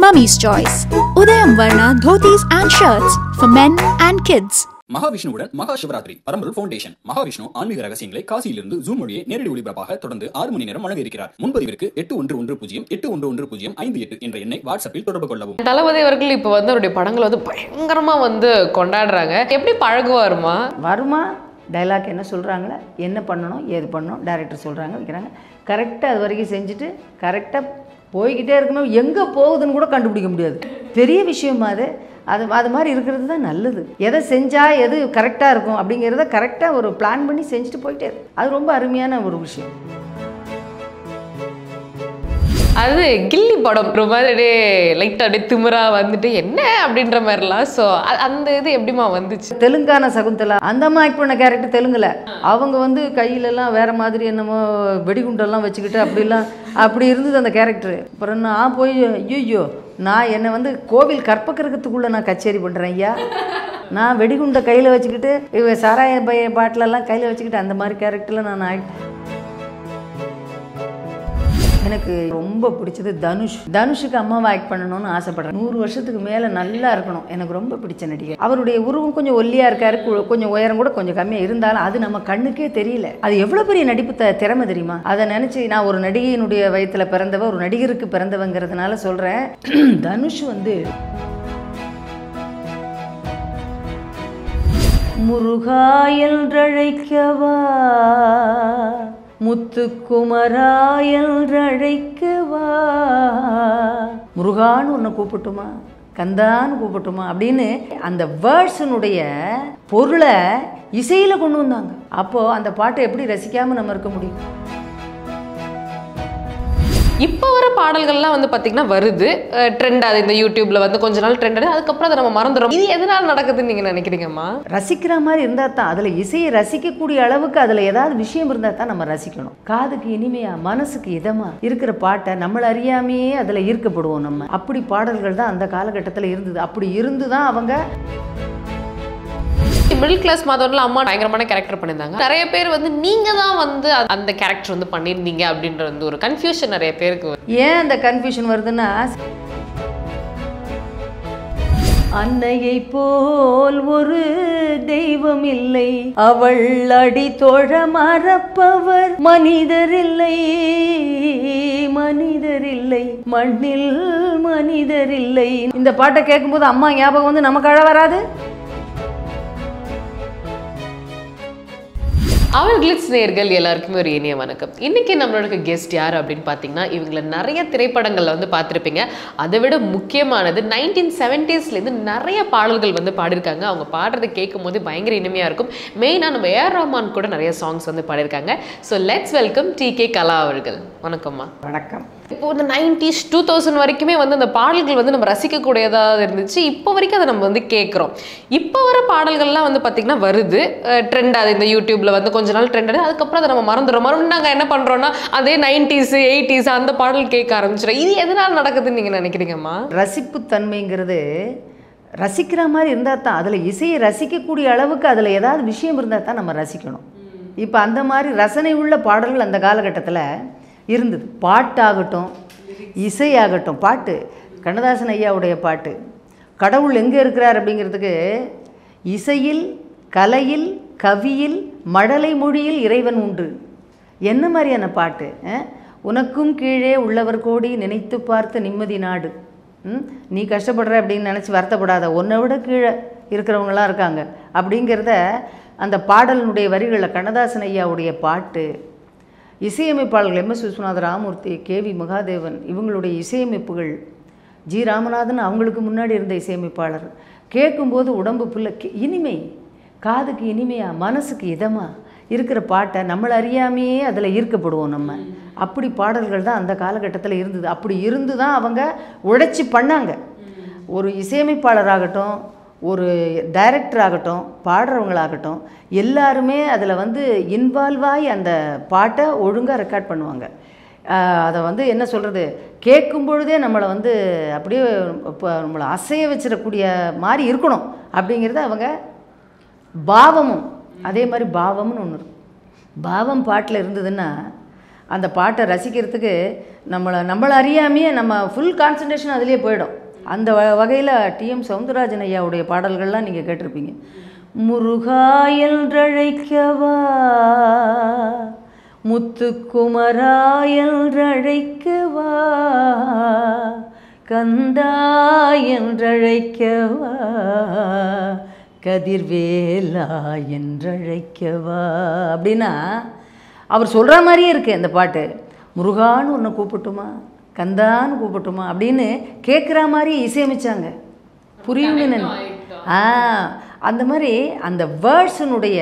Mummy's Choice. Udayam Varna dhotis and shirts for men and kids. மகாவிஷ்ணுவுடன் மகா சிவராத்திரி பரம்பொருள் foundation Mahavishnu ஆன்மீக ரகசியங்களை காசியிலிருந்து ஜூம் மொழியை நேரடி ஒளிபரப்பாக தொடர்ந்து ஆறு மணி நேரம் வழங்க இருக்கிறார் முன்பதிவிற்கு எட்டு ஒன்று ஒன்று பூஜ்ஜியம் எட்டு ஒன்று ஒன்று பூஜ்ஜியம் ஐந்து எட்டு என்ற எண்ணை வாட்ஸ்அப்பில் தொடர்பு கொள்ளவும் தளபதி அவர்கள் இப்போ வந்து அவருடைய படங்களை வந்து பயங்கரமா வந்து கொண்டாடுறாங்க எப்படி பழகுவாருமா வருமா டைலாக் என்ன சொல்கிறாங்களே என்ன பண்ணணும் ஏது பண்ணணும் டைரக்டர் சொல்கிறாங்க வைக்கிறாங்க கரெக்டாக அது வரைக்கும் செஞ்சுட்டு கரெக்டாக போய்கிட்டே இருக்கணும் எங்கே போகுதுன்னு கூட கண்டுபிடிக்க முடியாது பெரிய விஷயமா அது அது அது மாதிரி இருக்கிறது தான் நல்லது எதை செஞ்சால் எது கரெக்டாக இருக்கும் அப்படிங்கிறத கரெக்டாக ஒரு பிளான் பண்ணி செஞ்சுட்டு போயிட்டே இருக்கு அது ரொம்ப அருமையான ஒரு விஷயம் அது கில்லி படம் ஒரு மாதிரி லைட்டாக அப்படியே திமிரா வந்துட்டு என்ன அப்படின்ற மாதிரிலாம் ஸோ அந்த இது எப்படிமா வந்துச்சு தெலுங்கான சகுந்தலா அந்த அம்மா ஆக்ட் பண்ண கேரக்டர் தெலுங்குல அவங்க வந்து கையிலலாம் வேற மாதிரி என்னமோ வெடிகுண்டெல்லாம் வச்சுக்கிட்டு அப்படிலாம் அப்படி இருந்தது அந்த கேரக்டர் அப்புறம் நான் போய் ஐயோ நான் என்னை வந்து கோவில் கற்பக்கிரகத்துக்குள்ளே நான் கச்சேரி பண்ணுறேன் ஐயா நான் வெடிகுண்டை கையில் வச்சுக்கிட்டு இவ சாராய பய பாட்டிலெல்லாம் கையில் வச்சுக்கிட்டு அந்த மாதிரி கேரக்டரில் நான் ஆக்ட் எனக்கு ரொம்ப பிடிச்சது தனுஷ் தனுஷுக்கு அம்மாவை ஆக்ட் பண்ணணும்னு ஆசைப்படுறேன் நூறு வருஷத்துக்கு மேலே நல்லா இருக்கணும் எனக்கு ரொம்ப பிடிச்ச நடிகர் அவருடைய உருவம் கொஞ்சம் ஒல்லியாக இருக்காரு கு- கொஞ்சம் உயரம் கூட கொஞ்சம் கம்மியாக இருந்தாலும் அது நம்ம கண்ணுக்கே தெரியல அது எவ்வளோ பெரிய நடிப்பு த திறமை தெரியுமா அதை நினச்சி நான் ஒரு நடிகையினுடைய வயித்துல பிறந்தவ ஒரு நடிகருக்கு பிறந்தவங்கிறதுனால சொல்கிறேன் தனுஷ் வந்து முருகா என்றழைக்கவா முத்துக்குமரா என்றழைக்கவா முருகான்னு உன்னை கூப்பிட்டுமா கந்தான்னு கூப்பிட்டுமா அப்படின்னு அந்த வேர்ட்ஸினுடைய பொருளை இசையில் கொண்டு வந்தாங்க அப்போது அந்த பாட்டை எப்படி ரசிக்காமல் நம்ம இருக்க முடியும் இப்போ வர பாடல்கள்லாம் வந்து பார்த்தீங்கன்னா வருது ட்ரெண்ட் ஆகுது இந்த யூடியூப்ல வந்து கொஞ்ச நாள் ட்ரெண்ட் ஆகுது அதுக்கப்புறம் அதை நம்ம மறந்துடும் இது எதனால நடக்குதுன்னு நீங்க நினைக்கிறீங்கம்மா ரசிக்கிற மாதிரி இருந்தால் தான் அதில் இசையை ரசிக்கக்கூடிய அளவுக்கு அதில் ஏதாவது விஷயம் இருந்தால் தான் நம்ம ரசிக்கணும் காதுக்கு இனிமையா மனசுக்கு இதமா இருக்கிற பாட்டை நம்மளை அறியாமையே அதில் ஈர்க்கப்படுவோம் நம்ம அப்படி பாடல்கள் தான் அந்த காலகட்டத்தில் இருந்தது அப்படி இருந்து தான் அவங்க மிடில் கிளாஸ் மாதவரில் அம்மா பயங்கரமான கேரக்டர் பண்ணியிருந்தாங்க நிறைய பேர் வந்து நீங்க தான் வந்து அ- அந்த கேரக்டர் வந்து பண்ணியிருந்தீங்க அப்படின்ற வந்து ஒரு கன்ஃபியூஷன் நிறைய பேருக்கு வருது. ஏன் அந்த கன்ஃபியூஷன் வருதுன்னா அன்னையை போல் ஒரு தெய்வம் இல்லை அவள் அடி தொழ மறப்பவர் மனிதர் இல்லை மனிதர் இல்லை மண்ணில் மனிதர் இல்லை இந்த பாட்டை கேட்கும்போது அம்மா ஞாபகம் வந்து நமக்கு அழ வராது அவர் கிளிட்ஸ் நேர்கள் எல்லாருக்குமே ஒரு இனிய வணக்கம் இன்னைக்கு நம்மளோட கெஸ்ட் யார் அப்படின்னு பார்த்தீங்கன்னா இவங்கள நிறைய திரைப்படங்கள்ல வந்து பார்த்துருப்பீங்க அதை விட முக்கியமானது நைன்டீன் செவன்டீஸ்லேருந்து நிறைய பாடல்கள் வந்து பாடியிருக்காங்க அவங்க பாடுறதை கேட்கும் போது பயங்கர இனிமையாக இருக்கும் மெயினாக நம்ம ஏஆர் ரஹ்மான் கூட நிறைய சாங்ஸ் வந்து பாடியிருக்காங்க so let's welcome T K Kala அவர்கள் வணக்கம்மா வணக்கம் இப்போ இந்த நைன்டிஸ் டூ தௌசண்ட் வரைக்குமே வந்து அந்த பாடல்கள் வந்து நம்ம ரசிக்கக்கூடியதாக இருந்துச்சு இப்போ வரைக்கும் அதை நம்ம வந்து கேட்குறோம் இப்போ வர பாடல்கள்லாம் வந்து பார்த்திங்கன்னா வருது ட்ரெண்ட் ஆகுது இந்த யூடியூப்ல வந்து கொஞ்ச நாள் ட்ரெண்ட் ஆகுது அதுக்கப்புறம் அதை நம்ம மறந்துடுறோம் மறுபடியும் நாங்கள் என்ன பண்ணுறோன்னா அதே நைன்டிஸ் எயிட்டிஸ் அந்த பாடல் கேட்க ஆரம்பிச்சிடும் இது எதனால் நடக்குதுன்னு நீங்கள் நினைக்கிறீங்கம்மா ரசிப்புத்தன்மைங்கிறது ரசிக்கிற மாதிரி இருந்தால் தான் அதில் இசையை ரசிக்கக்கூடிய அளவுக்கு அதில் ஏதாவது விஷயம் இருந்தால் தான் நம்ம ரசிக்கணும் இப்போ அந்த மாதிரி ரசனை உள்ள பாடல்கள் அந்த காலகட்டத்தில் இருந்தது பாட்டாகட்டும் இசையாகட்டும் பாட்டு கண்ணதாசன் ஐயாவுடைய பாட்டு கடவுள் எங்கே இருக்கிறார் அப்படிங்கிறதுக்கு இசையில் கலையில் கவியில் மழலை மொழியில் இறைவன் உண்டு என்ன மாதிரியான பாட்டு அஹ்? உனக்கும் கீழே உள்ளவர் கோடி நினைத்து பார்த்த நிம்மதி நாடு ம்? நீ கஷ்டப்படுற அப்படின்னு நினச்சி வருத்தப்படாத உன்னை விட கீழே இருக்கிறவங்களாம் இருக்காங்க அப்படிங்கிறத அந்த பாடலினுடைய வரிகளில் கண்ணதாசன் ஐயாவுடைய பாட்டு இசையமைப்பாளர்கள் M S Viswanatha Ramamurthy K V Mahadevan இவங்களுடைய இசையமைப்புகள் ஜி ராமநாதன் அவங்களுக்கு முன்னாடி இருந்த இசையமைப்பாளர் கேட்கும்போது உடம்பு புல்ல கே- இனிமை காதுக்கு இனிமையா மனசுக்கு இதமா இருக்கிற பாட்டை நம்மளை அறியாமையே அதில் ஈர்க்கப்படுவோம் நம்ம அப்படி பாடல்கள் தான் அந்த காலகட்டத்தில் இருந்தது அப்படி இருந்து தான் அவங்க உழைச்சி பண்ணாங்க ஒரு இசையமைப்பாளராகட்டும் ஒரு டைரக்டர் ஆகட்டும் பாடுறவங்களாகட்டும் எல்லாருமே அதில் வந்து இன்வால்வ் ஆகி அந்த பாட்டை ஒழுங்காக ரெக்கார்ட் பண்ணுவாங்க ஆஹ் அதை வந்து என்ன சொல்கிறது கேட்கும் பொழுதே நம்மளை வந்து அப்படியே இப்போ நம்மளை அசைய வச்சிடக்கூடிய மாதிரி இருக்கணும் அப்படிங்கிறத அவங்க பாவமும் அதே மாதிரி பாவம்னு ஒன்று இருக்கும் பாவம் பாட்டில் இருந்ததுன்னா அந்த பாட்டை ரசிக்கிறதுக்கு நம்மளை நம்மளை அறியாமையே நம்ம ஃபுல் கான்சன்ட்ரேஷன் அதிலே போயிடும் அந்த வ வகையில் டிஎம் சவுந்தரராஜன் ஐயாவுடைய பாடல்கள்லாம் நீங்கள் கேட்டிருப்பீங்க முருகா என்றழைக்கவா முத்துக்குமரா என்றழைக்கவா கந்தா என்றழைக்கவா கதிர்வேலா என்றழைக்கவா அப்படின்னா அவர் சொல்கிற மாதிரியே இருக்குது அந்த பாட்டு முருகான்னு ஒன்று கூப்பிட்டுமா கந்தான்னு கூப்பிட்டுமா அப்படின்னு கேட்குற மாதிரி இசையமைச்சாங்க புரியும்னு நினை ஆ அந்த மாதிரி அந்த வேர்ட்ஸினுடைய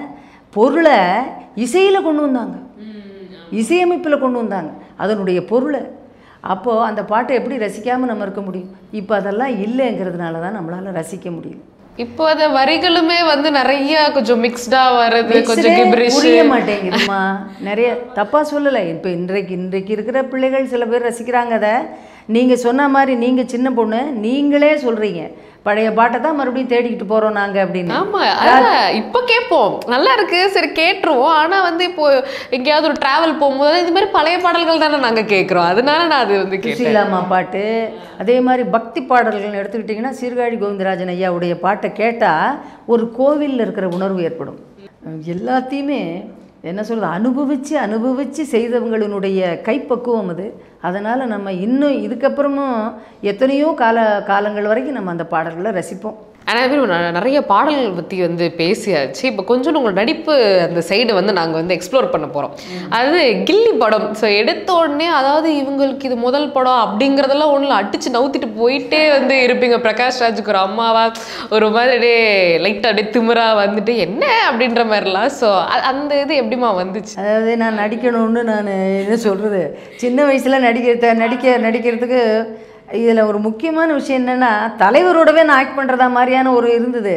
பொருளை இசையில் கொண்டு வந்தாங்க இசையமைப்பில் கொண்டு வந்தாங்க அதனுடைய பொருளை அப்போது அந்த பாட்டை எப்படி ரசிக்காமல் நம்ம இருக்க முடியும் இப்போ அதெல்லாம் இல்லைங்கிறதுனால தான் நம்மளால் ரசிக்க முடியும் இப்போ அந்த வரிகளுமே வந்து நிறைய கொஞ்சம் மிக்ஸ்டா வருது கொஞ்சம் Mixed-ஏ கிபிரிஷ் புரிய மாட்டேங்குதுமா நிறைய தப்பாக சொல்லலை இப்போ இன்றைக்கு இன்றைக்கு இருக்கிற பிள்ளைகள் சில பேர் ரசிக்கிறாங்க அதை நீங்கள் சொன்ன மாதிரி நீங்கள் சின்ன பொண்ணு நீங்களே சொல்கிறீங்க பழைய பாட்டை தான் மறுபடியும் தேடிக்கிட்டு போகிறோம் நாங்கள் அப்படின்னு ஆமா அதான் இப்ப கேட்போம் நல்லா இருக்கு சரி கேட்டுருவோம் ஆனா வந்து இப்போ எங்கேயாவது ஒரு டிராவல் போகும்போது இது மாதிரி பழைய பாடல்கள் தானே நாங்க கேட்குறோம் அதனால நான் அது வந்து கேட்டேன் சுசீலாம்மா பாட்டு அதே மாதிரி பக்தி பாடல்கள் எடுத்துக்கிட்டிங்கன்னா சீர்காழி கோவிந்தராஜன் ஐயாவுடைய பாட்டை கேட்டால் ஒரு கோவிலில் இருக்கிற உணர்வு ஏற்படும் எல்லாத்தையுமே என்ன சொல்றது அனுபவித்து அனுபவித்து செய்தவங்களினுடைய கைப்பக்குவம் அது அதனால் நம்ம இன்னும் இதுக்கப்புறமும் எத்தனையோ கால காலங்கள் வரைக்கும் நம்ம அந்த பாடல்களை ரசிப்போம் ஆனால் பேர் நிறைய பாடல்கள் பற்றி வந்து பேசியாச்சு இப்போ கொஞ்சம் உங்களோட நடிப்பு அந்த சைடு வந்து நாங்கள் வந்து எக்ஸ்ப்ளோர் பண்ண போகிறோம் அது கில்லி படம் ஸோ எடுத்த உடனே அதாவது இவங்களுக்கு இது முதல் படம் அப்படிங்கிறதெல்லாம் ஒன்றும் அடிச்சு நவுத்திட்டு போயிட்டே வந்து இருப்பீங்க பிரகாஷ் ராஜுக்கு ஒரு அம்மாவா ஒரு மாதிரி அப்படியே லைட்டாக அப்படியே திமிரா வந்துட்டு என்ன அப்படின்ற மாதிரிலாம் ஸோ அந்த இது எப்படிமா வந்துச்சு அதாவது நான் நடிக்கணும்னு நான் என்ன சொல்கிறது சின்ன வயசில் நடிக்க நடிக்க நடிக்கிறதுக்கு இதில் ஒரு முக்கியமான விஷயம் என்னென்னா தலைவரோடவே நான் ஆக்ட் பண்ணுறதா மாதிரியான ஒரு இருந்தது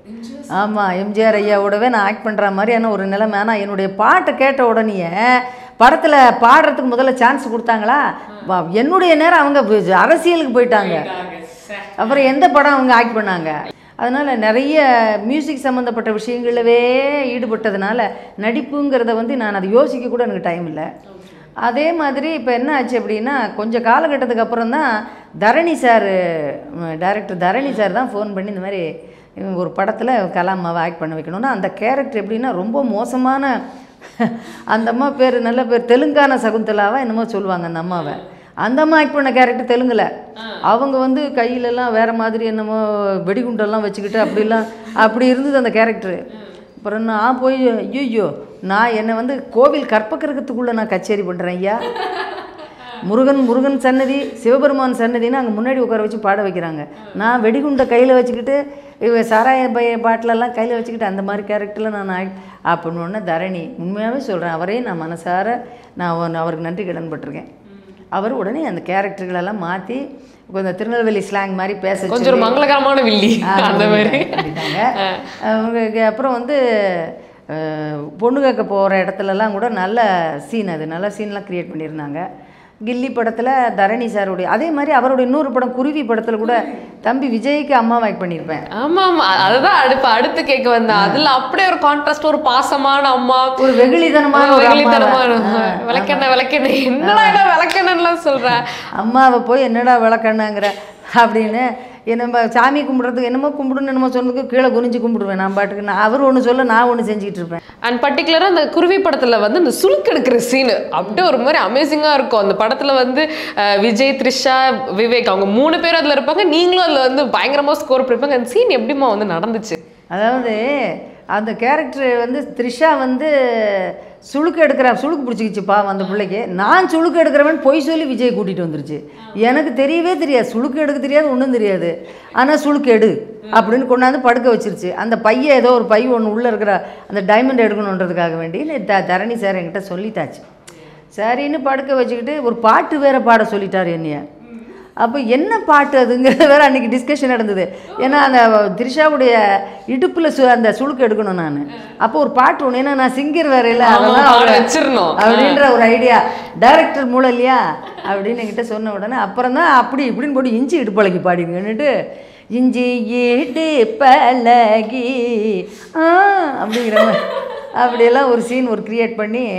ஆமாம் எம்ஜிஆர் ஐயாவோடவே நான் ஆக்ட் பண்ணுற மாதிரியான ஒரு நிலைமை ஆனால் என்னுடைய பாட்டை கேட்ட உடனேயே படத்தில் பாடுறதுக்கு முதல்ல சான்ஸ் கொடுத்தாங்களா வா- என்னுடைய நேரம் அவங்க வி- அரசியலுக்கு போயிட்டாங்க அப்புறம் எந்த படம் அவங்க ஆக்ட் பண்ணாங்க அதனால் நிறைய மியூசிக் சம்மந்தப்பட்ட விஷயங்களவே ஈடுபட்டதுனால நடிப்புங்கிறத வந்து நான் அதை யோசிக்க கூட எனக்கு டைம் இல்லை அதே மாதிரி இப்போ என்ன ஆச்சு அப்படின்னா கொஞ்சம் காலகட்டத்துக்கு அப்புறம் தான் Dharani sir director Dharani sir தான் ஃபோன் பண்ணி இந்த மாதிரி இவங்க ஒரு படத்தில் கலாமாவை ஆக்ட் பண்ண வைக்கணும்னா அந்த கேரக்டர் எப்படின்னா ரொம்ப மோசமான அந்த அம்மா பேர் நல்ல பேர் தெலுங்கான சகுந்தலாவா என்னமோ சொல்லுவாங்க அந்த அம்மாவை அந்த அம்மா ஆக்ட் பண்ண கேரக்டர் தெலுங்குல அவங்க வந்து கையிலலாம் வேற மாதிரி என்னமோ வெடிகுண்டெல்லாம் வச்சுக்கிட்டு அப்படிலாம் அப்படி இருந்தது அந்த கேரக்டர் அப்புறம் நான் போய் ஐயோ நான் என்னை வந்து கோவில் கற்பகிரகத்துக்குள்ளே நான் கச்சேரி பண்ணுறேன் ஐயா முருகன் முருகன் சன்னதி சிவபெருமான் சன்னதின்னு அங்கே முன்னாடி உட்கார வச்சு பாட வைக்கிறாங்க நான் வெடிகுண்டை கையில் வச்சுக்கிட்டு இவ சாராய பைய பாட்டிலெல்லாம் கையில் வச்சுக்கிட்டு அந்த மாதிரி கேரக்டரில் நான் ஆக்ட் அப்படின்னு ஒன்று தரணி உண்மையாகவே சொல்கிறேன் அவரே நான் மனசார நான் அவ- அவருக்கு நன்றி கடன் பட்டிருக்கேன் அவர் உடனே அந்த கேரக்டர்களெல்லாம் மாற்றி கொஞ்சம் திருநெல்வேலி ஸ்லாங் மாதிரி பேச கொஞ்சம் ஒரு சொல்லி- மங்களகரமான வில்லி ஆ, அந்த மாதிரி பண்ணிட்டாங்க. அவங்களுக்கு அப்புறம் வந்து அஹ், பொண்ணு கேட்க போகிற இடத்துலலாம் கூட நல்ல சீன் அது நல்ல சீன்லாம் க்ரியேட் பண்ணியிருந்தாங்க கில்லி படத்தில் தரணி சாருடைய அதே மாதிரி அவருடைய இன்னொரு படம் குருவி படத்தில் கூட தம்பி விஜய்க்கு அம்மா வாய்க் பண்ணியிருப்பேன் ஆமா ஆமா அதுதான் அடுப்பு அடுத்து கேட்க வந்தேன் அதுல அப்படியே ஒரு கான்ட்ராஸ்ட் ஒரு பாசமான அம்மா ஒரு வெகுளித்தனமான ஒரு வெகுளித்தனமான அம்மாவை. ஆ, விளக்கெண்ணெய் விளக்கெண்ணெய் என்னடா என்ன விளக்கெண்ணெய்லாம் சொல்ற அம்மாவை போய் என்னடா விளக்கண்ணாங்கிற அப்படின்னு என்ன சாமி கும்பிட்றதுக்கு என்னமோ கும்பிடுன்னு என்னமோ சொன்னதுக்கு கீழே குனிஞ்சு கும்பிடுவேன் நான் பாட்டுக்கு நான் அவர் ஒன்று சொல்ல நான் ஒன்று செஞ்சுக்கிட்டு இருப்பேன் அண்ட் பர்டிகுலராக அந்த குருவி படத்தில் வந்து அந்த சுளுக்கு எடுக்கிற சீனு அப்படியே ஒரு மாதிரி அமேசிங்காக இருக்கும் அந்த படத்தில் வந்து அஹ், விஜய் த்ரிஷா விவேக் அவங்க மூணு பேரும் அதில் இருப்பாங்க நீங்களும் அதில் வந்து பயங்கரமாக ஸ்கோர் பண்ணிருப்பாங்க அந்த சீன் எப்படிமா வந்து நடந்துச்சு அதாவது அந்த கேரக்டர் வந்து த்ரிஷா வந்து சுளுக்கு எடுக்கிற சுளுக்கு பிடிச்சிக்கிச்சு பாவம் அந்த பிள்ளைக்கு நான் சுளுக்கு எடுக்கிறவன் பொய் சொல்லி விஜய் கூட்டிகிட்டு வந்துருச்சு எனக்கு தெரியவே தெரியாது சுளுக்கு எடுக்க தெரியாது ஒன்றும் தெரியாது ஆனால் சுளுக்கு எடு அப்படின்னு கொண்டாந்து படுக்க வச்சிருச்சு அந்த பைய ஏதோ ஒரு பை ஒன்று உள்ளே இருக்கிற அந்த டைமண்ட் எடுக்கணுன்றதுக்காக வேண்டி நே- த தரணி சார் என்கிட்ட சொல்லிட்டாச்சு சரின்னு படுக்க வச்சுக்கிட்டு ஒரு பாட்டு வேற பாட சொல்லிட்டார் என்னைய அப்போ என்ன பாட்டு அதுங்கிறது வேற அன்னைக்கு டிஸ்கஷன் நடந்தது ஏன்னா அந்த த்ரிஷாவுடைய இடுப்பில் சு அந்த சுளுக்கு எடுக்கணும் நான் அப்போ ஒரு பாட்டு ஒன்று ஏன்னா நான் சிங்கர் வேற இல்லை ஆமா, அதெல்லாம் பாட அவரை- வச்சிரணும். அப்படின்ற ஒரு ஐடியா டைரக்டர் மூலம் இல்லையா அப்படின்னு என்கிட்ட சொன்ன உடனே அப்புறம் தான் அப்படி இப்படின்னு போட்டு இஞ்சி இடுப்பழகி பாடிங்கன்னுட்டு இஞ்சி ஈடு பழகி ஆ அப்படிங்கிற மாதிரி அப்படியெல்லாம் ஒரு சீன் ஒரு கிரியேட் பண்ணி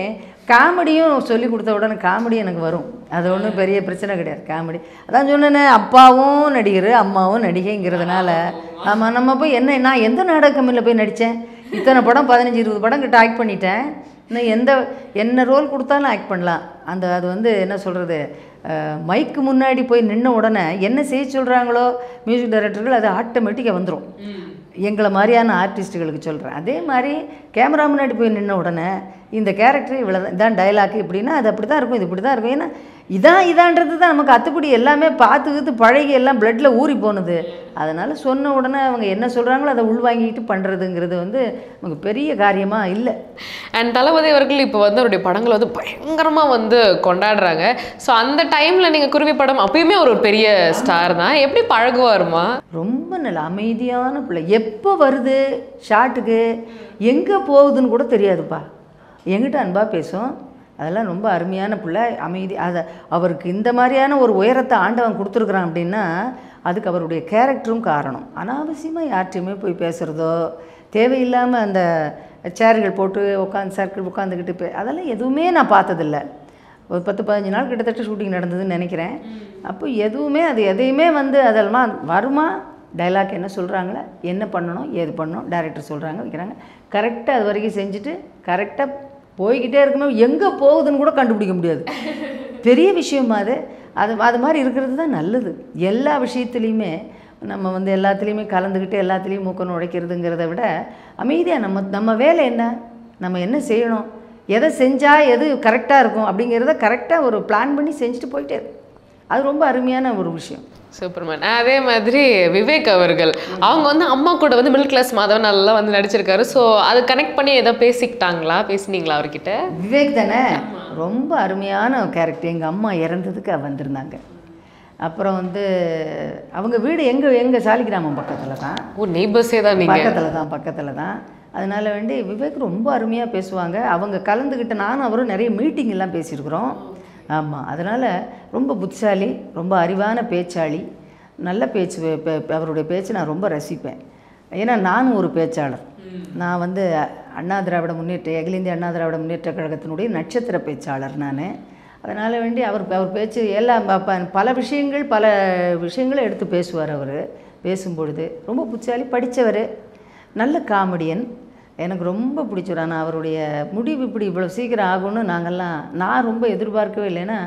காமெடியும் சொல்லி கொடுத்த உடனே காமெடி எனக்கு வரும் அது ஒன்றும் பெரிய பிரச்சனை கிடையாது காமெடி அதான் சொன்னேனே அப்பாவும் நடிகர் அம்மாவும் நடிகைங்கிறதுனால ஆமாம் நம்ம போய் என்ன நான் எந்த நாடக கம்பெனியில் போய் நடித்தேன் இத்தனை படம் பதினஞ்சு இருபது படம் கிட்ட ஆக்ட் பண்ணிட்டேன் இன்னும் எந்த என்ன ரோல் கொடுத்தாலும் ஆக்ட் பண்ணலாம் அந்த அது வந்து என்ன சொல்கிறது மைக்கு முன்னாடி போய் நின்ன உடனே என்ன செய்ய சொல்கிறாங்களோ மியூசிக் டைரக்டர்கள் அது ஆட்டோமேட்டிக்காக வந்துடும் எங்களை மாதிரியான ஆர்டிஸ்ட்டுகளுக்கு சொல்கிறேன் அதே மாதிரி கேமரா முன்னாடி போய் நின்ன உடனே இந்த கேரக்டர் இவ்வளோ இதான் டைலாக் இப்படின்னா அது அப்படி தான் இருக்கும் இது இப்படி தான் இருக்கும் ஏன்னா இதான் இதான்றது தான் நமக்கு அத்துப்படி எல்லாமே பார்த்து கீத்து பழகி எல்லாம் பிளட்டில் ஊறி போனது அதனால் சொன்ன உடனே அவங்க என்ன சொல்கிறாங்களோ அதை உள்வாங்கிட்டு பண்ணுறதுங்கிறது வந்து நமக்கு பெரிய காரியமாக இல்லை அண்ட் தளபதி அவர்கள் இப்போ வந்து அவருடைய படங்களை வந்து பயங்கரமாக வந்து கொண்டாடுறாங்க ஸோ அந்த டைமில் நீங்கள் குருவி படம் அப்பயுமே அவர் ஒரு பெரிய ஸ்டார் தான் எப்படி பழகுவாருமா ரொம்ப நல்ல அமைதியான பிள்ளை எப்போ வருது ஷாட்டுக்கு எங்கே போகுதுன்னு கூட தெரியாதுப்பா எங்கிட்ட அன்பாக பேசும் அதெல்லாம் ரொம்ப அருமையான பிள்ளை அமைதி அதை அவருக்கு இந்த மாதிரியான ஒரு உயரத்தை ஆண்டவன் கொடுத்துருக்குறான் அப்படின்னா அதுக்கு அவருடைய கேரக்டரும் காரணம் அனாவசியமாக யார்ட்டையுமே போய் பேசுகிறதோ தேவையில்லாமல் அந்த சேர்கள் போட்டு உட்காந்து சர்க்கிள் உட்காந்துக்கிட்டு பே அதெல்லாம் எதுவுமே நான் பார்த்ததில்ல ஒரு பத்து பதினஞ்சு நாள் கிட்டத்தட்ட ஷூட்டிங் நடந்ததுன்னு நினைக்கிறேன் அப்போ எதுவுமே அது எதையுமே வந்து அதெல்லாம் வருமா டைலாக் என்ன சொல்கிறாங்களே என்ன பண்ணணும் ஏது பண்ணணும் டைரக்டர் சொல்கிறாங்க வைக்கிறாங்க கரெக்டாக அது வரைக்கும் செஞ்சுட்டு கரெக்டாக போய்கிட்டே இருக்கணும் எங்கே போகுதுன்னு கூட கண்டுபிடிக்க முடியாது பெரிய விஷயமா அது அது அது மாதிரி இருக்கிறது தான் நல்லது எல்லா விஷயத்துலேயுமே நம்ம வந்து எல்லாத்துலேயுமே கலந்துக்கிட்டு எல்லாத்துலேயும் மூக்க நுழைக்கிறதுங்கிறத விட அமைதியாக நம்ம நம்ம வேலை என்ன நம்ம என்ன செய்யணும் எதை செஞ்சால் எது கரெக்டாக இருக்கும் அப்படிங்கிறத கரெக்டாக ஒரு பிளான் பண்ணி செஞ்சுட்டு போயிட்டே இரு. அது ரொம்ப அருமையான ஒரு விஷயம் சூப்பர்மேன் அதே மாதிரி விவேக் அவர்கள் அவங்க வந்து அம்மா கூட வந்து மிடில் கிளாஸ் மாதவன் நல்லா வந்து நடிச்சிருக்காரு ஸோ அது கனெக்ட் பண்ணி ஏதோ பேசிக்கிட்டாங்களா பேசுனீங்களா அவர்கிட்ட விவேக் தானே ரொம்ப அருமையான கேரக்டர் எங்கள் அம்மா இறந்ததுக்கு அவ வந்திருந்தாங்க அப்புறம் வந்து அவங்க வீடு எங்கள் எங்கள் சாலிகிராமம் பக்கத்தில் தான் ஓ நெய்பர்ஸே தான் நீங்கள் பக்கத்தில் தான் பக்கத்தில் தான் அதனால் வேண்டி விவேக் ரொம்ப அருமையாக பேசுவாங்க அவங்க கலந்துக்கிட்ட நானும் அவரும் நிறைய மீட்டிங் எல்லாம் பேசியிருக்கிறோம் ஆமாம் அதனால் ரொம்ப புத்திசாலி ரொம்ப அறிவான பேச்சாளி நல்ல பேச்சு பே- பே- அவருடைய பேச்சு நான் ரொம்ப ரசிப்பேன் ஏன்னா நானும் ஒரு பேச்சாளர் நான் வந்து அண்ணா திராவிட முன்னேற்ற அகில இந்திய அண்ணா திராவிட முன்னேற்ற கழகத்தினுடைய நட்சத்திர பேச்சாளர் நான் அதனால் வேண்டி அவர் அவர் பேச்சு எல்லாம் ப- ப- பல விஷயங்கள் பல விஷயங்களை எடுத்து பேசுவார் அவர் பேசும்பொழுது ரொம்ப புத்திசாலி படித்தவர் நல்ல காமெடியன் எனக்கு ரொம்ப பிடிச்சவர் ஆனால் அவருடைய முடிவு இப்படி இவ்வளோ சீக்கிரம் ஆகும்னு நாங்கள்லாம் நான் ரொம்ப எதிர்பார்க்கவே இல்லைன்னா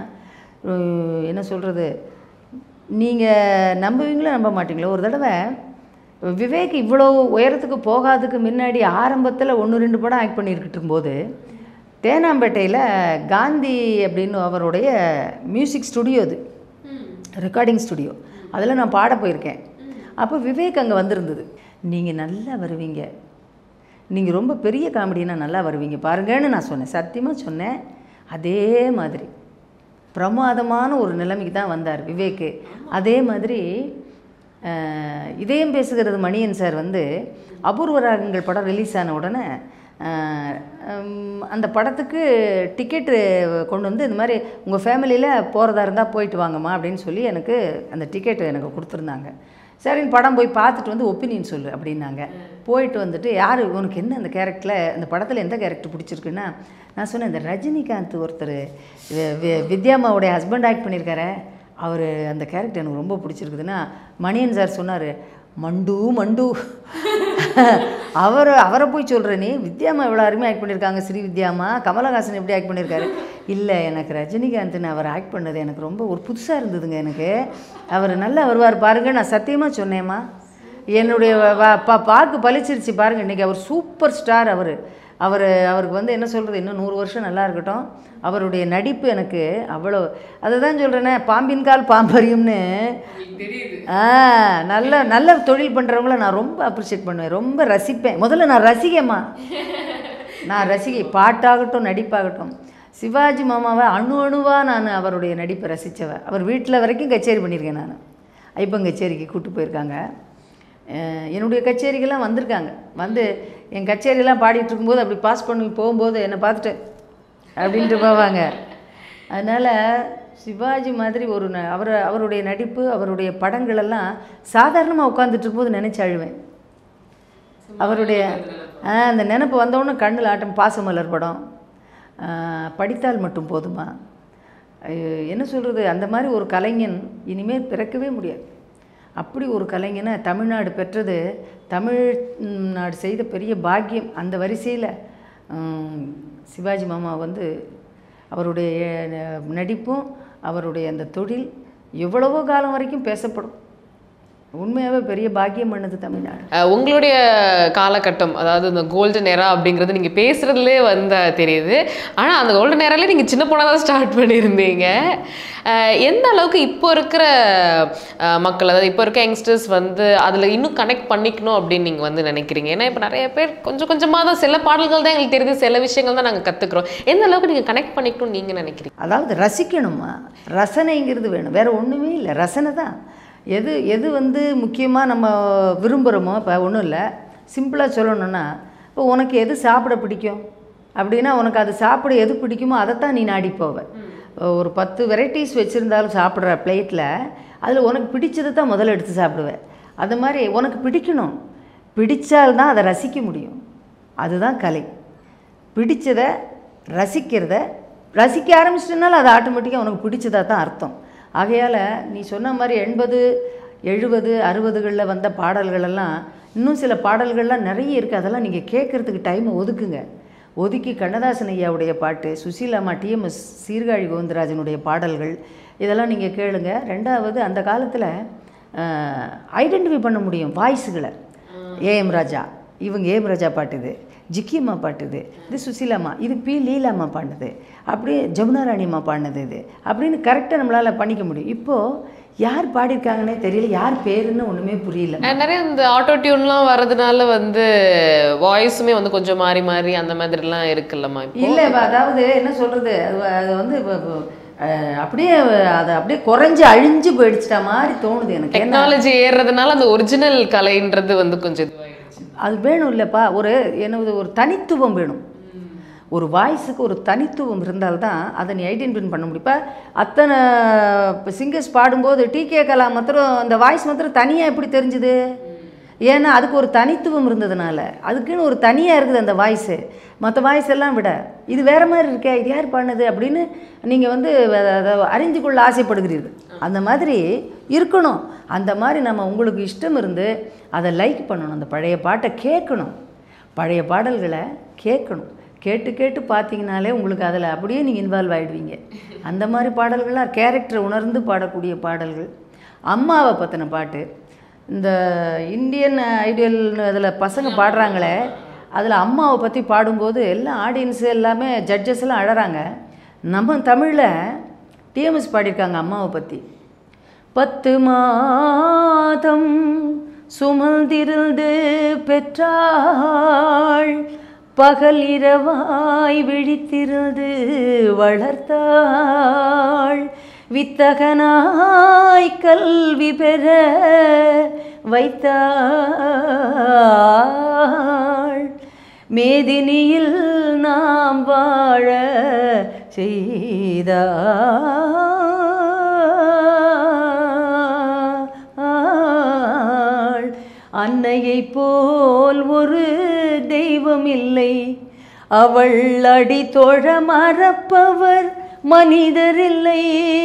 உம், என்ன சொல்கிறது நீங்கள் நம்புவீங்களோ நம்ப மாட்டீங்களோ ஒரு தடவை விவேக் இவ்வளோ உயரத்துக்கு போகாததுக்கு முன்னாடி ஆரம்பத்தில் ஒன்று ரெண்டு படம் ஆக்ட் பண்ணியிருக்கிட்டு இருக்கும்போது தேனாம்பேட்டையில் காந்தி அப்படின்னு அவருடைய மியூசிக் ஸ்டுடியோ அது ரெக்கார்டிங் ஸ்டுடியோ அதில் நான் பாட போயிருக்கேன் அப்போ விவேக் அங்கே வந்திருந்தது நீங்கள் நல்லா வருவீங்க நீங்கள் ரொம்ப பெரிய காமெடினா நல்லா வருவீங்க பாருங்கன்னு நான் சொன்னேன் சத்தியமாக சொன்னேன் அதே மாதிரி பிரமாதமான ஒரு நிலைமைக்கு தான் வந்தார் விவேக்கு அதே மாதிரி அஹ், இதயம் பேசுகிறது மணியன் சார் வந்து அபூர்வ ராகங்கள் படம் ரிலீஸ் ஆன உடனே அஹ், உம், அந்த படத்துக்கு டிக்கெட்டு கொண்டு வந்து இந்த மாதிரி உங்கள் ஃபேமிலியில் போகிறதா இருந்தால் போயிட்டு வாங்கம்மா அப்படின்னு சொல்லி எனக்கு அந்த டிக்கெட்டு எனக்கு கொடுத்துருந்தாங்க சரின்னு படம் போய் பார்த்துட்டு வந்து ஒப்பீனியன் சொல்லு அப்படின்னாங்க போயிட்டு வந்துட்டு யார் உனக்கு என்ன அந்த கேரக்டரில் அந்த படத்தில் எந்த கேரக்டர் பிடிச்சிருக்குன்னா நான் சொன்னேன் இந்த ரஜினிகாந்த் ஒருத்தர் வி- வி- வித்யாம்மாவுடைய ஹஸ்பண்ட் ஆக்ட் பண்ணியிருக்காரு அவர் அந்த கேரக்டர் எனக்கு ரொம்ப பிடிச்சிருக்குதுன்னா மணியன் சார் சொன்னார் மண்டு மண்டு அவர் அவரை போய் சொல்கிற நீ வித்யாம்மா எவ்வளோ அருமையாக ஆக்ட் பண்ணியிருக்காங்க ஸ்ரீ வித்யாம்மா கமலஹாசன் எப்படி ஆக்ட் பண்ணியிருக்காரு இல்லை எனக்கு ரஜினிகாந்த்னு அவர் ஆக்ட் பண்ணது எனக்கு ரொம்ப ஒரு புதுசாக இருந்ததுங்க எனக்கு அவர் நல்லா வருவார் பாருங்க நான் சத்தியமாக சொன்னேம்மா என்னுடைய வ- வ- பா பார்க்கு பளிச்சிருச்சு பாருங்க இன்றைக்கி அவர் சூப்பர் ஸ்டார் அவர் அவர் அவருக்கு வந்து என்ன சொல்கிறது இன்னும் நூறு வருஷம் நல்லா இருக்கட்டும் அவருடைய நடிப்பு எனக்கு அவ்வளோ அதை தான் சொல்கிறேனே பாம்பின் கால் பாம்பரியும்னு ஆ நல்ல நல்ல தொழில் பண்ணுறவங்கள நான் ரொம்ப அப்ரிஷியேட் பண்ணுவேன் ரொம்ப ரசிப்பேன் முதல்ல நான் ரசிகம்மா நான் ரசிகை பாட்டாகட்டும் நடிப்பாகட்டும் சிவாஜி மாமாவை அணு அணுவாக நான் அவருடைய நடிப்பை ரசித்தவ அவர் வீட்டில் வரைக்கும் கச்சேரி பண்ணியிருக்கேன் நான் ஐப்பன் கச்சேரிக்கு கூப்பிட்டு போயிருக்காங்க அஹ் என்னுடைய கச்சேரிக்கெல்லாம் வந்திருக்காங்க வந்து என் கச்சேரியெல்லாம் பாடிட்டு இருக்கும்போது அப்படி பாஸ் பண்ணி போகும்போது என்னை பார்த்துட்டு அப்படின்ட்டு போவாங்க அதனால் சிவாஜி மாதிரி ஒரு ந அவர் அவருடைய நடிப்பு அவருடைய படங்களெல்லாம் சாதாரணமாக உட்காந்துட்டு இருக்கும்போது நினச்சி அழுவேன் அவருடைய ஆ அந்த நினப்பு வந்தவுடனே கண்ணில் ஆட்டம் பாசமலர் படம் ஆஹ், படித்தால் மட்டும் போதுமா அஹ், என்ன சொல்கிறது அந்த மாதிரி ஒரு கலைஞன் இனிமேல் பிறக்கவே முடியாது அப்படி ஒரு கலைஞனை தமிழ்நாடு பெற்றது தமிழ்நாடு செய்த பெரிய பாக்கியம் அந்த வரிசையில் சிவாஜி மாமா வந்து அவருடைய அஹ், நடிப்பும் அவருடைய அந்த தொழில் எவ்வளவோ காலம் வரைக்கும் பேசப்படும் உண்மையாகவே பெரிய பாக்கியம் பண்ணது தமிழ்நாடு அஹ் உங்களுடைய காலகட்டம் அதாவது இந்த கோல்டன் எரா அப்படிங்கிறது நீங்கள் பேசுகிறதுலே வந்து தெரியுது ஆனால் அந்த கோல்டன் எராலே நீங்கள் சின்ன பொண்ணாக தான் ஸ்டார்ட் பண்ணியிருந்தீங்க அஹ் எந்த அளவுக்கு இப்போ இருக்கிற அஹ், மக்கள் அதாவது இப்போ இருக்க யங்ஸ்டர்ஸ் வந்து அதில் இன்னும் கனெக்ட் பண்ணிக்கணும் அப்படின்னு நீங்கள் வந்து நினைக்கிறீங்க ஏன்னா இப்போ நிறைய பேர் கொஞ்சம் கொஞ்சமாக தான் சில பாடல்கள் தான் எங்களுக்கு தெரியுது சில விஷயங்கள் தான் நாங்கள் கற்றுக்குறோம் எந்த அளவுக்கு நீங்கள் கனெக்ட் பண்ணிக்கணும்னு நீங்கள் நினைக்கிறீங்க அதாவது ரசிக்கணுமா ரசனைங்கிறது வேணும் வேறு ஒன்றுமே இல்லை ரசனை தான் எது எது வந்து முக்கியமாக நம்ம விரும்புகிறோமோ இப்போ ஒன்றும் இல்லை சிம்பிளாக சொல்லணும்னா இப்போ உனக்கு எது சாப்பிட பிடிக்கும் அப்படின்னா உனக்கு அது சாப்பிட எது பிடிக்குமோ அதைத்தான் நீ நாடி போவ ஒரு பத்து வெரைட்டிஸ் வச்சுருந்தாலும் சாப்பிட்ற பிளேட்டில் அதில் உனக்கு பிடிச்சதை தான் முதல்ல எடுத்து சாப்பிடுவேன் அது மாதிரி உனக்கு பிடிக்கணும் பிடிச்சால்தான் அதை ரசிக்க முடியும் அதுதான் கலை பிடிச்சதை ரசிக்கிறத ரசிக்க ஆரம்பிச்சிட்டனால அது ஆட்டோமேட்டிக்காக உனக்கு பிடிச்சதா தான் அர்த்தம் ஆகையால் நீ சொன்ன மாதிரி எண்பது எழுபது அறுபதுகளில் வந்த பாடல்களெல்லாம் இன்னும் சில பாடல்கள்லாம் நிறைய இருக்குது அதெல்லாம் நீங்கள் கேட்குறதுக்கு டைமை ஒதுக்குங்க ஒதுக்கி கண்ணதாசன் ஐயாவுடைய பாட்டு சுசீலாமா டிஎம்எஸ் சீர்காழி கோவிந்தராஜனுடைய பாடல்கள் இதெல்லாம் நீங்கள் கேளுங்க ரெண்டாவது அந்த காலத்தில் ஐடென்டிஃபை பண்ண முடியும் வாய்ஸுகளை ஏஎம் ராஜா இவங்க ஏஎம் ராஜா பாட்டுது ஜிக்கியம்மா பாட்டுது இது சுசீலாம்மா இது பி லீலாம்மா பாடுனது அப்படியே ஜமுனா ராணியம்மா பாடினது இது அப்படின்னு கரெக்டாக நம்மளால் பண்ணிக்க முடியும் இப்போது யார் பாடியிருக்காங்கன்னே தெரியல யார் பேருன்னு ஒன்றுமே புரியல அஹ் நிறைய இந்த ஆட்டோ டியூன்லாம் வர்றதுனால வந்து வாய்ஸுமே வந்து கொஞ்சம் மாறி மாறி அந்த மாதிரிலாம் இருக்குல்லம்மா இப்போ இல்லை அதாவது என்ன சொல்கிறது அது வ- அது வந்து இப்ப- இப்ப, அஹ், அப்படியே அது அப்படியே குறைஞ்சி அழிஞ்சு போயிடுச்சிட்ட மாதிரி தோணுது எனக்கு ஏன்னா டெக்னாலஜி ஏறுறதுனால அந்த ஒரிஜினல் கலைன்றது வந்து கொஞ்சம் இதுவாயிடுச்சு அது வேணும் இல்லைப்பா ஒரு என்னது ஒரு தனித்துவம் வேணும் ஒரு வாய்ஸுக்கு ஒரு தனித்துவம் இருந்தால்தான் அதை நீ ஐடென்டிஃபை பண்ண முடியும் இப்போ அத்தனை சிங்கர்ஸ் பாடும்போது டிகே கலா மாத்திரம் அந்த வாய்ஸ் மாத்திரம் தனியாக எப்படி தெரிஞ்சுது ஏன்னா அதுக்கு ஒரு தனித்துவம் இருந்ததுனால அதுக்குன்னு ஒரு தனியாக இருக்குது அந்த வாய்ஸு மற்ற வாய்ஸ் எல்லாம் விட இது வேற மாதிரி இருக்கே இது யார் பண்ணது அப்படின்னு நீங்கள் வந்து அத- அதை அறிந்து கொள்ள ஆசைப்படுகிறீர்கள் அந்த மாதிரி இருக்கணும் அந்த மாதிரி நம்ம உங்களுக்கு இஷ்டம் இருந்து அதை லைக் பண்ணணும் அந்த பழைய பாட்டை கேட்கணும் பழைய பாடல்களை கேட்கணும் கேட்டு கேட்டு பார்த்தீங்கனாலே உங்களுக்கு அதில் அப்படியே நீங்கள் இன்வால்வ் ஆகிடுவீங்க அந்த மாதிரி பாடல்கள்லாம் கேரக்டரை உணர்ந்து பாடக்கூடிய பாடல்கள் அம்மாவை பற்றின பாட்டு இந்த இந்தியன் ஐடியல் அதில் பசங்க பாடுறாங்களே அதில் அம்மாவை பற்றி பாடும்போது எல்லாம் ஆடியன்ஸு எல்லாமே ஜட்ஜஸ் எல்லாம் அழறாங்க நம்ம தமிழில் டிஎம்எஸ் பாடியிருக்காங்க அம்மாவை பற்றி பத்து மாதம் சுமந்திருந்து பெற்றாள் பகல் இரவாய் விழித்திருந்து வளர்த்தாள் வித்தகனாய் கல்வி பெற வைத்தாள் மேதினியில் நாம் வாழ செய்தாள் அன்னையைப் போல் ஒரு தெய்வம் இல்லை அவள் அடி தொழ மறப்பவர் மனிதரில்லை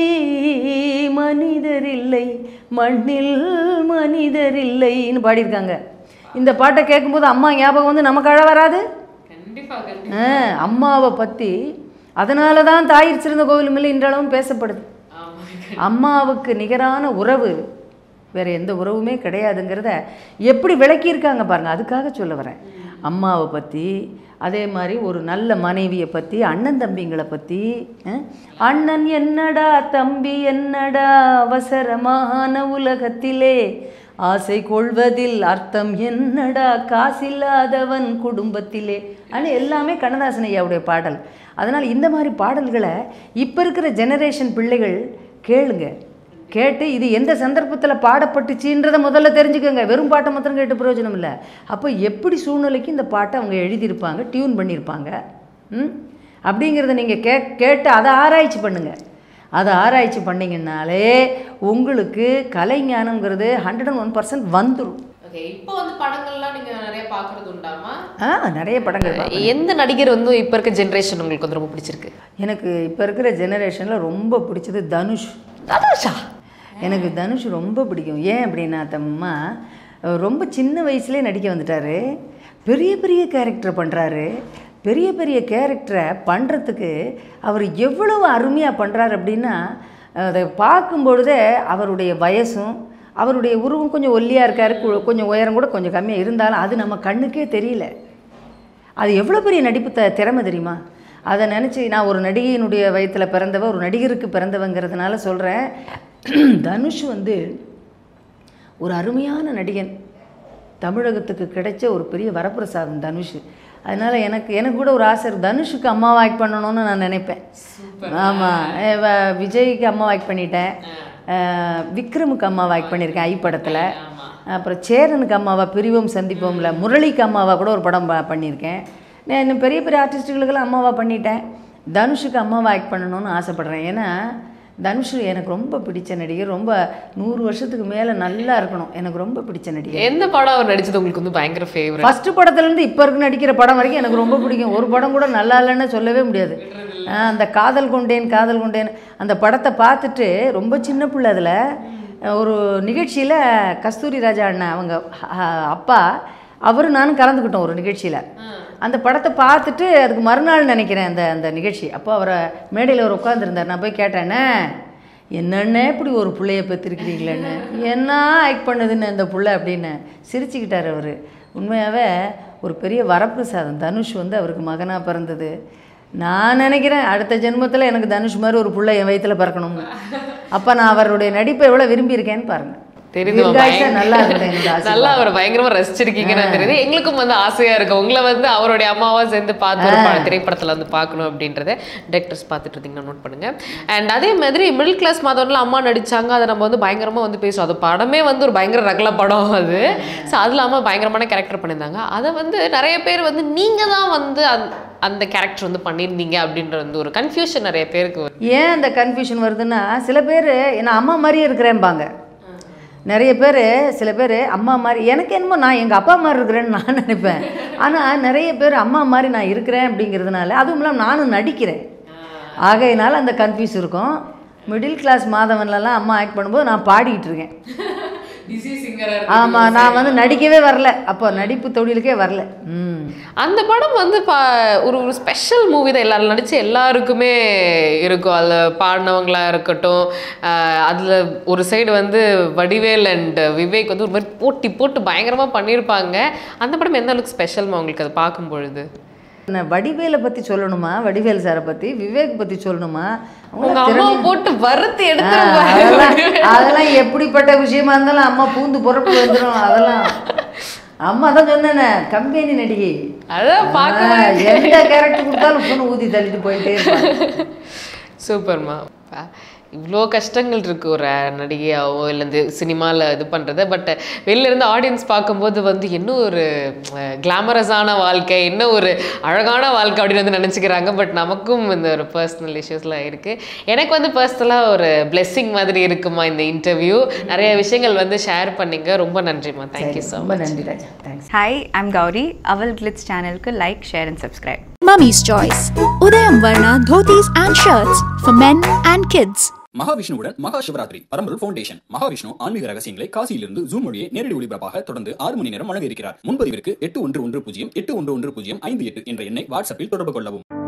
மனிதரில்லை மண்ணில் மனிதரில்லைன்னு பாடியிருக்காங்க இந்த பாட்டை கேட்கும்போது அம்மா ஞாபகம் வந்து நமக்கு அழ வராது ஆ, அம்மாவை பற்றி அதனால தான் தாயிற் சிறந்த கோவிலும் இல்லை இன்றளவும் பேசப்படுது அம்மாவுக்கு நிகரான உறவு வேற எந்த உறவுமே கிடையாதுங்கிறத எப்படி விளக்கியிருக்காங்க பாருங்க அதுக்காக சொல்ல வரேன் அம்மாவை பற்றி அதே மாதிரி ஒரு நல்ல மனைவியை பற்றி அண்ணன் தம்பிங்களை பற்றி அண்ணன் என்னடா தம்பி என்னடா அவசரமான உலகத்திலே ஆசை கொள்வதில் அர்த்தம் என்னடா காசில்லாதவன் குடும்பத்திலே ஆனால் எல்லாமே கண்ணதாசன் ஐயாவுடைய பாடல் அதனால் இந்த மாதிரி பாடல்களை இப்போ இருக்கிற ஜெனரேஷன் பிள்ளைகள் கேளுங்க கேட்டு இது எந்த சந்தர்ப்பத்தில் பாடப்பட்டுச்சுன்றதை முதல்ல தெரிஞ்சுக்கோங்க வெறும் பாட்டை மாத்திரம் கேட்டு பிரயோஜனம் இல்லை அப்போ எப்படி சூழ்நிலைக்கு இந்த பாட்டை அவங்க எழுதியிருப்பாங்க டியூன் பண்ணியிருப்பாங்க ம் அப்படிங்கிறத நீங்கள் கே கேட்டு அதை ஆராய்ச்சி பண்ணுங்கள் அதை ஆராய்ச்சி பண்ணிங்கன்னாலே உங்களுக்கு கலைஞானம்ங்கிறது ஹண்ட்ரட் அண்ட் ஒன் பர்சன்ட் வந்துடும் ஓகே இப்போ வந்து படங்கள்லாம் நீங்க நிறைய பாக்குறது உண்டாமா ஆ நிறைய படங்கள் பார்ப்பேன். எந்த நடிகர் வந்து இப்போ இருக்க ஜென்ரேஷன் உங்களுக்கு வந்து ரொம்ப பிடிச்சிருக்கு எனக்கு இப்போ இருக்கிற ஜெனரேஷனில் ரொம்ப பிடிச்சது தனுஷ் தனுஷா எனக்கு தனுஷ் ரொம்ப பிடிக்கும் ஏன் அப்படின்னா தம்மா அவர் ரொம்ப சின்ன வயசுலேயே நடிக்க வந்துட்டாரு பெரிய பெரிய கேரக்டர் பண்ணுறாரு பெரிய பெரிய கேரக்டரை பண்ணுறதுக்கு அவர் எவ்வளவு அருமையாக பண்ணுறாரு அப்படின்னா அதை பார்க்கும் பொழுதே அவருடைய வயசும் அவருடைய உருவம் கொஞ்சம் ஒல்லியாக இருக்காரு கு- கொஞ்சம் உயரம் கூட கொஞ்சம் கம்மியாக இருந்தாலும் அது நம்ம கண்ணுக்கே தெரியல அது எவ்வளோ பெரிய நடிப்பு த திறமை தெரியுமா அதை நினச்சி நான் ஒரு நடிகையினுடைய வயிற்றில் பிறந்தவ ஒரு நடிகருக்கு பிறந்தவங்கிறதுனால சொல்கிறேன் தனுஷ் வந்து ஒரு அருமையான நடிகன் தமிழகத்துக்கு கிடைச்ச ஒரு பெரிய வரப்பிரசாதம் தனுஷ் அதனால் எனக்கு எனக்கு கூட ஒரு ஆசை இருக்கு. தனுஷுக்கு அம்மாவை ஆக்ட் பண்ணணும்னு நான் நினைப்பேன் ஆமாம் விஜய்க்கு அம்மா ஆக்ட் பண்ணிட்டேன் அஹ், விக்ரமுக்கு அம்மாவை ஆக்ட் பண்ணியிருக்கேன் ஐ படத்தில் அப்புறம் சேரனுக்கு அம்மாவா பிரிவோம் சந்திப்போம்ல முரளிக்கு அம்மாவா கூட ஒரு படம் ப- பண்ணியிருக்கேன் நான் இன்னும் பெரிய பெரிய ஆர்டிஸ்ட்டுகளுக்கெல்லாம் அம்மாவா பண்ணிட்டேன் தனுஷுக்கு அம்மாவை ஆக்ட் பண்ணணும்னு ஆசைப்பட்றேன் ஏன்னா தனுஷ் எனக்கு ரொம்ப பிடிச்ச நடிகர் ரொம்ப நூறு வருஷத்துக்கு மேலே நல்லா இருக்கணும் எனக்கு ரொம்ப பிடிச்ச நடிகர் எந்த படம் அவர் நடிச்சது உங்களுக்கு வந்து பயங்கர ஃபேவரட் ஃபர்ஸ்ட் படத்துலேருந்து இப்போ இருக்கு நடிக்கிற படம் வரைக்கும் எனக்கு ரொம்ப பிடிக்கும் ஒரு படம் கூட நல்லா இல்லைன்னு சொல்லவே முடியாது ஆ, அந்த காதல் கொண்டேன் காதல் கொண்டேன் அந்த படத்தை பார்த்துட்டு ரொம்ப சின்ன பிள்ளை அதில் ஒரு நிகழ்ச்சியில் கஸ்தூரி ராஜா அண்ணன் அவங்க அ- அப்பா அவரு நானும் கலந்துக்கிட்டோம் ஒரு நிகழ்ச்சியில் அந்த படத்தை பார்த்துட்டு அதுக்கு மறுநாள் நினைக்கிறேன் அந்த அந்த நிகழ்ச்சி அப்போ அவரை மேடையில் அவர் உட்காந்துருந்தார் நான் போய் கேட்டேன்னே என்னண்ணே இப்படி ஒரு பிள்ளைய பெற்றிருக்கிறீங்களேன்னு என்ன ஆக்ட் பண்ணுதுன்னு இந்த புள்ள அப்படின்னு சிரிச்சுக்கிட்டார் அவர் உண்மையாகவே ஒரு பெரிய வரப்பிரசாதம் தனுஷ் வந்து அவருக்கு மகனாக பிறந்தது நான் நினைக்கிறேன் அடுத்த ஜென்மத்தில் எனக்கு தனுஷ் மாதிரி ஒரு புள்ள என் வயித்துல பிறக்கணும்னு அப்போ நான் அவருடைய நடிப்பை எவ்வளோ விரும்பியிருக்கேன்னு பாருங்க தெரியுது தீர்காயுசா நல்லா இருக்கட்டும் என்னோட நல்லா ஆசீர்வாதம். அவரை பயங்கரமா ரசிச்சிருக்கீங்கன்னு தெரியுது எங்களுக்கும் வந்து ஆசையா இருக்கு உங்களை வந்து அவருடைய அம்மாவா சேர்ந்து பார்த்து ஒரு பட- திரைப்படத்துல வந்து பார்க்கணும் அப்படின்றத டேரக்டர்ஸ் பார்த்துட்டு இருந்தீங்கன்னா நோட் பண்ணுங்க அண்ட் அதே மாதிரி மிடில் கிளாஸ் மாதவன்ல அம்மா நடிச்சாங்க அதை நம்ம வந்து பயங்கரமா வந்து பேசுவோம் அது படமே வந்து ஒரு பயங்கர ரகல படம் அது ஸோ அதுல அம்மா பயங்கரமான கேரக்டர் பண்ணியிருந்தாங்க அதை வந்து நிறைய பேர் வந்து நீங்க தான் வந்து அந்த- அந்த கேரக்டர் வந்து பண்ணியிருந்தீங்க அப்படின்ற வந்து ஒரு கன்ஃபியூஷன் நிறைய பேருக்கு வரும். ஏன் அந்த கன்ஃபியூஷன் வருதுன்னா சில பேர் நான் அம்மா மாதிரியே இருக்கிறேன்பாங்க நிறைய பேர் சில பேர் அம்மா மாதிரி எனக்கு என்னமோ நான் எங்கள் அப்பா மாதிரி இருக்கிறேன்னு நான் நினைப்பேன் ஆனால் நிறைய பேர் அம்மா மாதிரி நான் இருக்கிறேன் அப்படிங்கிறதுனால அதுவும் இல்லாமல் நானும் நடிக்கிறேன் ஆகையினால அந்த கன்ஃபியூஸ் இருக்கும் மிடில் கிளாஸ் மாதவன்லலாம் அம்மா ஆக்ட் பண்ணும்போது நான் பாடிக்கிட்டு இருக்கேன் ஆமாம் நான் வந்து நடிக்கவே வரல அப்போ நடிப்பு தொழிலுக்கே வரல ம் அந்த படம் வந்து பா ஒரு ஒரு ஸ்பெஷல் மூவி தான் எல்லாரும் நடிச்சு எல்லாருக்குமே இருக்கும் அதில் பாடினவங்களா இருக்கட்டும் அதில் ஒரு சைடு வந்து வடிவேல் அண்ட் விவேக் வந்து ஒரு மாதிரி போட்டி போட்டு பயங்கரமாக பண்ணியிருப்பாங்க அந்த படம் எந்த அளவுக்கு ஸ்பெஷல்மா உங்களுக்கு அதை பார்க்கும் பொழுது நான் வடிவேலை பற்றி சொல்லணுமா வடிவேல் சாரை பற்றி விவேக் பற்றி சொல்லணுமா அவங்கள உங்க அம்மாவை போட்டு வறுத்து ஆ, எடுத்துருவாங்க அதெல்லாம் அதெல்லாம் எப்படிப்பட்ட விஷயமா இருந்தாலும் அம்மா பூந்து புறப்பு வந்துடும் அதெல்லாம் அம்மா தான் சொன்னேனே கம்பெனி நடிகை அதான் பார்க்க ஆ, எந்த கேரக்டர் கொடுத்தாலும் பொண்ணு ஊதி தள்ளிட்டு போயிட்டே இருப்பாங்க சூப்பர்மா இவ்வளோ கஷ்டங்கள் இருக்கு ஒரு நடிகையாவோ இல்லை இந்த சினிமாவில் இது பண்ணுறது பட் வெளில இருந்து ஆடியன்ஸ் பார்க்கும்போது வந்து என்ன ஒரு கிளாமரஸான வாழ்க்கை என்ன ஒரு அழகான வாழ்க்கை அப்படின்னு வந்து நினச்சிக்கிறாங்க பட் நமக்கும் இந்த ஒரு பர்சனல் இஷ்யூஸ்லாம் இருக்குது எனக்கு வந்து பர்சனலாக ஒரு blessing மாதிரி இருக்குமா இந்த இன்டர்வியூ நிறைய விஷயங்கள் வந்து ஷேர் பண்ணீங்க ரொம்ப நன்றிம்மா தேங்க்யூ ஸோ ரொம்ப நன்றி Raja thanks Hi, I'm Gauri. Aval Glitz channel ku like, share and subscribe. Mummy's Choice. Udayam Varna dhotis and shirts for men and kids. மகாவிஷ்ணுவுடன் மகா சிவராத்திரி பரம்பொருள் ஃபவுண்டேஷன் மகாவிஷ்ணு ஆன்மீக ரகசியங்களை காசியிலிருந்து ஜூம் மொழியை நேரடி ஒளிபரப்பாக தொடர்ந்து ஆறு மணி நேரம் வழங்க இருக்கிறார் முன்பதிவிற்கு எட்டு ஒன்று ஒன்று பூஜ்ஜியம் எட்டு ஒன்று ஒன்று பூஜ்ஜியம் ஐந்து எட்டு என்ற எண்ணை வாட்ஸ்அப்பில் தொடர்பு கொள்ளவும்